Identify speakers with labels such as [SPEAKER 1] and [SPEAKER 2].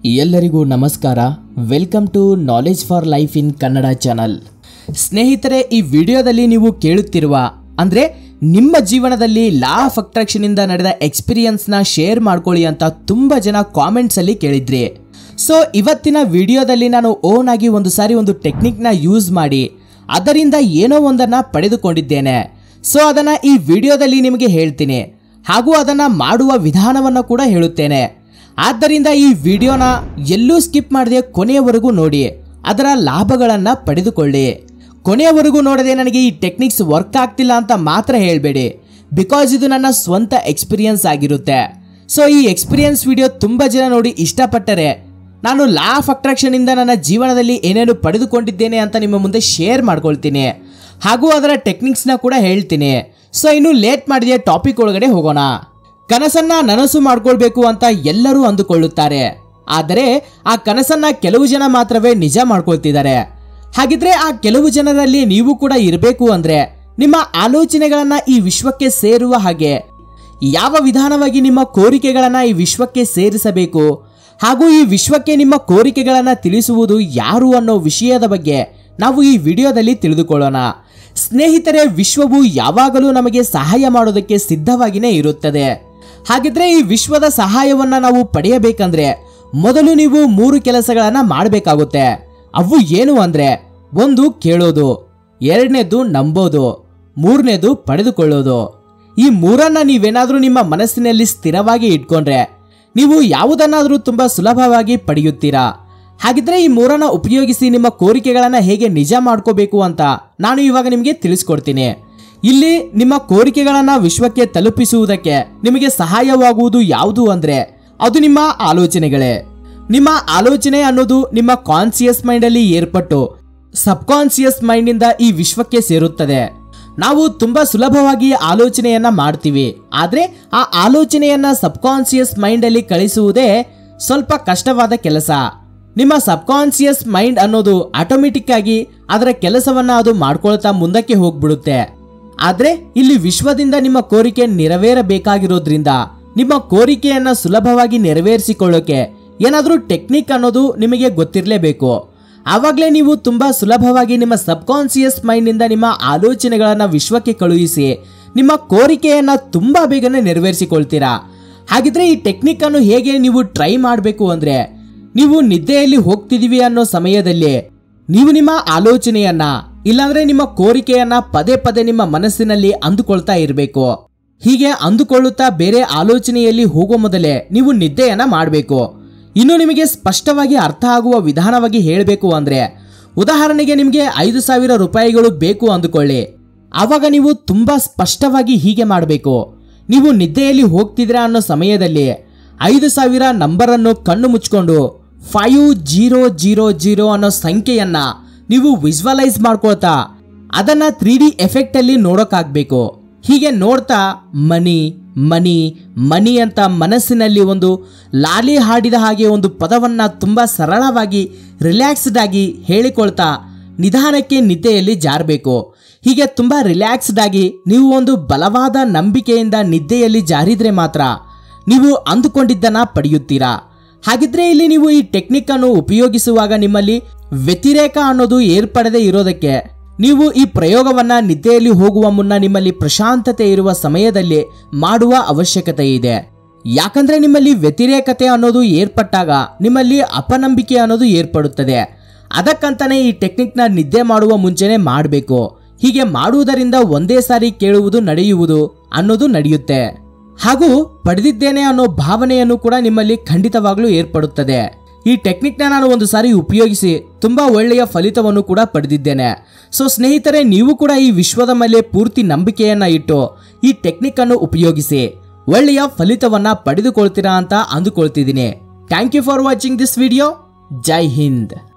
[SPEAKER 1] ಎಲ್ಲರಿಗೂ ನಮಸ್ಕಾರ welcome to knowledge for life in Kannada channel ಸ್ನೇಹಿತರೆ ಈ ವಿಡಿಯೋದಲ್ಲಿ ನೀವು ಕೇಳುತ್ತಿರುವ ಅಂದರೆ ನಿಮ್ಮ ಜೀವನದಲ್ಲಿ ಲಾ ಆಫ್ ಅಟ್ರಾಕ್ಷನಿಂದ ನಡೆದ ಎಕ್ಸ್ಪೀರಿಯನ್ಸ್ನ ಶೇರ್ ಮಾಡ್ಕೊಳ್ಳಿ ಅಂತ ತುಂಬ ಜನ ಕಾಮೆಂಟ್ಸಲ್ಲಿ ಕೇಳಿದ್ರಿ ಸೊ ಇವತ್ತಿನ ವಿಡಿಯೋದಲ್ಲಿ ನಾನು ಓನ್ ಆಗಿ ಒಂದು ಸಾರಿ ಒಂದು ಟೆಕ್ನಿಕ್ನ ಯೂಸ್ ಮಾಡಿ ಅದರಿಂದ ಏನೋ ಒಂದನ್ನು ಪಡೆದುಕೊಂಡಿದ್ದೇನೆ ಸೊ ಅದನ್ನು ಈ ವಿಡಿಯೋದಲ್ಲಿ ನಿಮಗೆ ಹೇಳ್ತೀನಿ ಹಾಗೂ ಅದನ್ನು ಮಾಡುವ ವಿಧಾನವನ್ನು ಕೂಡ ಹೇಳುತ್ತೇನೆ ಆದ್ದರಿಂದ ಈ ವಿಡಿಯೋನ ಎಲ್ಲೂ ಸ್ಕಿಪ್ ಮಾಡದೆ ಕೊನೆಯವರೆಗೂ ನೋಡಿ ಅದರ ಲಾಭಗಳನ್ನು ಪಡೆದುಕೊಳ್ಳಿ ಕೊನೆಯವರೆಗೂ ನೋಡದೆ ನನಗೆ ಈ ಟೆಕ್ನಿಕ್ಸ್ ವರ್ಕ್ ಆಗ್ತಿಲ್ಲ ಅಂತ ಮಾತ್ರ ಹೇಳಬೇಡಿ ಬಿಕಾಸ್ ಇದು ನನ್ನ ಸ್ವಂತ ಎಕ್ಸ್ಪೀರಿಯನ್ಸ್ ಆಗಿರುತ್ತೆ ಸೊ ಈ ಎಕ್ಸ್ಪೀರಿಯನ್ಸ್ ವಿಡಿಯೋ ತುಂಬ ಜನ ನೋಡಿ ಇಷ್ಟಪಟ್ಟರೆ ನಾನು ಲಾ ಆಫ್ ಅಟ್ರಾಕ್ಷನಿಂದ ನನ್ನ ಜೀವನದಲ್ಲಿ ಏನೇನು ಪಡೆದುಕೊಂಡಿದ್ದೇನೆ ಅಂತ ನಿಮ್ಮ ಮುಂದೆ ಶೇರ್ ಮಾಡ್ಕೊಳ್ತೀನಿ ಹಾಗೂ ಅದರ ಟೆಕ್ನಿಕ್ಸ್ನ ಕೂಡ ಹೇಳ್ತೀನಿ ಸೊ ಇನ್ನು ಲೇಟ್ ಮಾಡಿದೆ ಟಾಪಿಕ್ ಒಳಗಡೆ ಹೋಗೋಣ ಕನಸನ್ನ ನನಸು ಮಾಡ್ಕೊಳ್ಬೇಕು ಅಂತ ಎಲ್ಲರೂ ಅಂದುಕೊಳ್ಳುತ್ತಾರೆ ಆದರೆ ಆ ಕನಸನ್ನ ಕೆಲವು ಜನ ಮಾತ್ರವೇ ನಿಜ ಮಾಡ್ಕೊಳ್ತಿದ್ದಾರೆ ಹಾಗಿದ್ರೆ ಆ ಕೆಲವು ಜನರಲ್ಲಿ ನೀವು ಕೂಡ ಇರಬೇಕು ಅಂದ್ರೆ ನಿಮ್ಮ ಆಲೋಚನೆಗಳನ್ನ ಈ ವಿಶ್ವಕ್ಕೆ ಸೇರುವ ಹಾಗೆ ಯಾವ ವಿಧಾನವಾಗಿ ನಿಮ್ಮ ಕೋರಿಕೆಗಳನ್ನ ಈ ವಿಶ್ವಕ್ಕೆ ಸೇರಿಸಬೇಕು ಹಾಗೂ ಈ ವಿಶ್ವಕ್ಕೆ ನಿಮ್ಮ ಕೋರಿಕೆಗಳನ್ನ ತಿಳಿಸುವುದು ಯಾರು ಅನ್ನೋ ವಿಷಯದ ಬಗ್ಗೆ ನಾವು ಈ ವಿಡಿಯೋದಲ್ಲಿ ತಿಳಿದುಕೊಳ್ಳೋಣ ಸ್ನೇಹಿತರೆ ವಿಶ್ವವು ಯಾವಾಗಲೂ ನಮಗೆ ಸಹಾಯ ಮಾಡೋದಕ್ಕೆ ಸಿದ್ಧವಾಗಿಯೇ ಇರುತ್ತದೆ ಹಾಗಿದ್ರೆ ಈ ವಿಶ್ವದ ಸಹಾಯವನ್ನ ನಾವು ಪಡೆಯಬೇಕಂದ್ರೆ ಮೊದಲು ನೀವು ಮೂರು ಕೆಲಸಗಳನ್ನ ಮಾಡಬೇಕಾಗುತ್ತೆ ಅವು ಏನು ಅಂದ್ರೆ ಒಂದು ಕೇಳೋದು ಎರಡನೇದು ನಂಬೋದು ಮೂರನೇದು ಪಡೆದುಕೊಳ್ಳೋದು ಈ ಮೂರನ್ನ ನೀವೇನಾದ್ರೂ ನಿಮ್ಮ ಮನಸ್ಸಿನಲ್ಲಿ ಸ್ಥಿರವಾಗಿ ಇಟ್ಕೊಂಡ್ರೆ ನೀವು ಯಾವುದನ್ನಾದ್ರೂ ತುಂಬಾ ಸುಲಭವಾಗಿ ಪಡೆಯುತ್ತೀರಾ ಹಾಗಿದ್ರೆ ಈ ಮೂರನ್ನ ಉಪಯೋಗಿಸಿ ನಿಮ್ಮ ಕೋರಿಕೆಗಳನ್ನ ಹೇಗೆ ನಿಜ ಮಾಡ್ಕೋಬೇಕು ಅಂತ ನಾನು ಇವಾಗ ನಿಮಗೆ ತಿಳಿಸ್ಕೊಡ್ತೀನಿ ಇಲ್ಲಿ ನಿಮ್ಮ ಕೋರಿಕೆಗಳನ್ನ ವಿಶ್ವಕ್ಕೆ ತಲುಪಿಸುವುದಕ್ಕೆ ನಿಮಗೆ ಸಹಾಯವಾಗುವುದು ಯಾವುದು ಅಂದ್ರೆ ಅದು ನಿಮ್ಮ ಆಲೋಚನೆಗಳೇ ನಿಮ್ಮ ಆಲೋಚನೆ ಅನ್ನೋದು ನಿಮ್ಮ ಕಾನ್ಸಿಯಸ್ ಮೈಂಡ್ ಅಲ್ಲಿ ಏರ್ಪಟ್ಟು ಸಬ್ಕಾನ್ಸಿಯಸ್ ಮೈಂಡ್ ಇಂದ ಈ ವಿಶ್ವಕ್ಕೆ ಸೇರುತ್ತದೆ ನಾವು ತುಂಬಾ ಸುಲಭವಾಗಿ ಆಲೋಚನೆಯನ್ನ ಮಾಡ್ತೀವಿ ಆದ್ರೆ ಆ ಆಲೋಚನೆಯನ್ನ ಸಬ್ಕಾನ್ಸಿಯಸ್ ಮೈಂಡ್ ಅಲ್ಲಿ ಕಳಿಸುವುದೇ ಸ್ವಲ್ಪ ಕಷ್ಟವಾದ ಕೆಲಸ ನಿಮ್ಮ ಸಬ್ಕಾನ್ಸಿಯಸ್ ಮೈಂಡ್ ಅನ್ನೋದು ಆಟೋಮೆಟಿಕ್ ಆಗಿ ಅದರ ಕೆಲಸವನ್ನ ಅದು ಮಾಡ್ಕೊಳ್ತಾ ಮುಂದಕ್ಕೆ ಹೋಗ್ಬಿಡುತ್ತೆ ಆದ್ರೆ ಇಲ್ಲಿ ವಿಶ್ವದಿಂದ ನಿಮ್ಮ ಕೋರಿಕೆ ನೆರವೇರಬೇಕಾಗಿರೋದ್ರಿಂದ ನಿಮ್ಮ ಕೋರಿಕೆಯನ್ನ ಸುಲಭವಾಗಿ ನೆರವೇರಿಸಿಕೊಳ್ಳೋಕೆ ಏನಾದರೂ ಟೆಕ್ನಿಕ್ ಅನ್ನೋದು ನಿಮಗೆ ಗೊತ್ತಿರಲೇಬೇಕು ಆವಾಗಲೇ ನೀವು ತುಂಬಾ ಸುಲಭವಾಗಿ ನಿಮ್ಮ ಸಬ್ಕಾನ್ಸಿಯಸ್ ಮೈಂಡ್ನಿಂದ ನಿಮ್ಮ ಆಲೋಚನೆಗಳನ್ನು ವಿಶ್ವಕ್ಕೆ ಕಳುಹಿಸಿ ನಿಮ್ಮ ಕೋರಿಕೆಯನ್ನ ತುಂಬಾ ಬೇಗನೆ ನೆರವೇರಿಸಿಕೊಳ್ತೀರಾ ಹಾಗಿದ್ರೆ ಈ ಟೆಕ್ನಿಕ್ ಅನ್ನು ಹೇಗೆ ನೀವು ಟ್ರೈ ಮಾಡಬೇಕು ಅಂದ್ರೆ ನೀವು ನಿದ್ದೆಯಲ್ಲಿ ಹೋಗ್ತಿದೀವಿ ಅನ್ನೋ ಸಮಯದಲ್ಲಿ ನೀವು ನಿಮ್ಮ ಆಲೋಚನೆಯನ್ನ ಇಲ್ಲಾಂದ್ರೆ ನಿಮ್ಮ ಕೋರಿಕೆಯನ್ನ ಪದೇ ಪದೇ ನಿಮ್ಮ ಮನಸ್ಸಿನಲ್ಲಿ ಅಂದುಕೊಳ್ತಾ ಇರಬೇಕು ಹೀಗೆ ಅಂದುಕೊಳ್ಳುತ್ತಾ ಬೇರೆ ಆಲೋಚನೆಯಲ್ಲಿ ಹೋಗೋ ಮೊದಲೇ ನೀವು ನಿದ್ದೆಯನ್ನ ಮಾಡಬೇಕು ಇನ್ನು ನಿಮಗೆ ಸ್ಪಷ್ಟವಾಗಿ ಅರ್ಥ ಆಗುವ ವಿಧಾನವಾಗಿ ಹೇಳಬೇಕು ಅಂದ್ರೆ ಉದಾಹರಣೆಗೆ ನಿಮಗೆ ಐದು ಸಾವಿರ ರೂಪಾಯಿಗಳು ಬೇಕು ಅಂದುಕೊಳ್ಳಿ ಆವಾಗ ನೀವು ತುಂಬಾ ಸ್ಪಷ್ಟವಾಗಿ ಹೀಗೆ ಮಾಡಬೇಕು ನೀವು ನಿದ್ದೆಯಲ್ಲಿ ಹೋಗ್ತಿದ್ದೀರಾ ಅನ್ನೋ ಸಮಯದಲ್ಲಿ ಐದು ಸಾವಿರ ನಂಬರನ್ನು ಕಣ್ಣು ಮುಚ್ಕೊಂಡು ಫೈವ್ ಜೀರೋ ಜೀರೋ ಜೀರೋ ಅನ್ನೋ ಸಂಖ್ಯೆಯನ್ನ ನೀವು ವಿಜುವಲೈಸ್ ಮಾಡ್ಕೊಳ್ತಾ ಅದನ್ನ ತ್ರೀ ಡಿ ಎಫೆಕ್ಟ್ ಅಲ್ಲಿ ನೋಡೋಕ್ಕಾಗಬೇಕು ಹೀಗೆ ನೋಡ್ತಾ ಮನಿ ಮನಿ ಮನಿ ಅಂತ ಮನಸ್ಸಿನಲ್ಲಿ ಒಂದು ಲಾಲಿ ಹಾಡಿದ ಹಾಗೆ ಒಂದು ಪದವನ್ನ ತುಂಬಾ ಸರಳವಾಗಿ ರಿಲ್ಯಾಕ್ಸ್ಡ್ ಆಗಿ ಹೇಳಿಕೊಳ್ತಾ ನಿಧಾನಕ್ಕೆ ನಿದ್ದೆಯಲ್ಲಿ ಜಾರಬೇಕು ಹೀಗೆ ತುಂಬಾ ರಿಲ್ಯಾಕ್ಸ್ಡ್ ಆಗಿ ನೀವು ಒಂದು ಬಲವಾದ ನಂಬಿಕೆಯಿಂದ ನಿದ್ದೆಯಲ್ಲಿ ಜಾರಿದ್ರೆ ಮಾತ್ರ ನೀವು ಅಂದುಕೊಂಡಿದ್ದನ್ನ ಪಡೆಯುತ್ತೀರಾ ಹಾಗಿದ್ರೆ ಇಲ್ಲಿ ನೀವು ಈ ಟೆಕ್ನಿಕ್ ಅನ್ನು ಉಪಯೋಗಿಸುವಾಗ ನಿಮ್ಮಲ್ಲಿ ವ್ಯತಿರೇಕ ಅನ್ನೋದು ಏರ್ಪಡದೆ ಇರೋದಕ್ಕೆ ನೀವು ಈ ಪ್ರಯೋಗವನ್ನ ನಿದ್ದೆಯಲ್ಲಿ ಹೋಗುವ ಮುನ್ನ ನಿಮ್ಮಲ್ಲಿ ಪ್ರಶಾಂತತೆ ಇರುವ ಸಮಯದಲ್ಲಿ ಮಾಡುವ ಅವಶ್ಯಕತೆ ಇದೆ ಯಾಕಂದ್ರೆ ನಿಮ್ಮಲ್ಲಿ ವ್ಯತಿರೇಕತೆ ಅನ್ನೋದು ಏರ್ಪಟ್ಟಾಗ ನಿಮ್ಮಲ್ಲಿ ಅಪನಂಬಿಕೆ ಅನ್ನೋದು ಏರ್ಪಡುತ್ತದೆ ಅದಕ್ಕಂತಾನೆ ಈ ಟೆಕ್ನಿಕ್ನ ನಿದ್ದೆ ಮಾಡುವ ಮುಂಚೆನೆ ಮಾಡಬೇಕು ಹೀಗೆ ಮಾಡುವುದರಿಂದ ಒಂದೇ ಸಾರಿ ಕೇಳುವುದು ನಡೆಯುವುದು ಅನ್ನೋದು ನಡೆಯುತ್ತೆ ಹಾಗೂ ಪಡೆದಿದ್ದೇನೆ ಅನ್ನೋ ಭಾವನೆಯನ್ನು ಕೂಡ ನಿಮ್ಮಲ್ಲಿ ಖಂಡಿತವಾಗ್ಲೂ ಏರ್ಪಡುತ್ತದೆ ಈ ಟೆಕ್ನಿಕ್ನ ನಾನು ಒಂದು ಸಾರಿ ಉಪಯೋಗಿಸಿ ತುಂಬಾ ಒಳ್ಳೆಯ ಫಲಿತವನ್ನು ಕೂಡ ಪಡೆದಿದ್ದೇನೆ ಸೊ ಸ್ನೇಹಿತರೆ ನೀವು ಕೂಡ ಈ ವಿಶ್ವದ ಮೇಲೆ ಪೂರ್ತಿ ನಂಬಿಕೆಯನ್ನ ಇಟ್ಟು ಈ ಟೆಕ್ನಿಕ್ ಅನ್ನು ಉಪಯೋಗಿಸಿ ಒಳ್ಳೆಯ ಫಲಿತವನ್ನ ಪಡೆದುಕೊಳ್ತೀರಾ ಅಂತ ಅಂದುಕೊಳ್ತಿದ್ದೀನಿ thank you for watching this video Jai Hind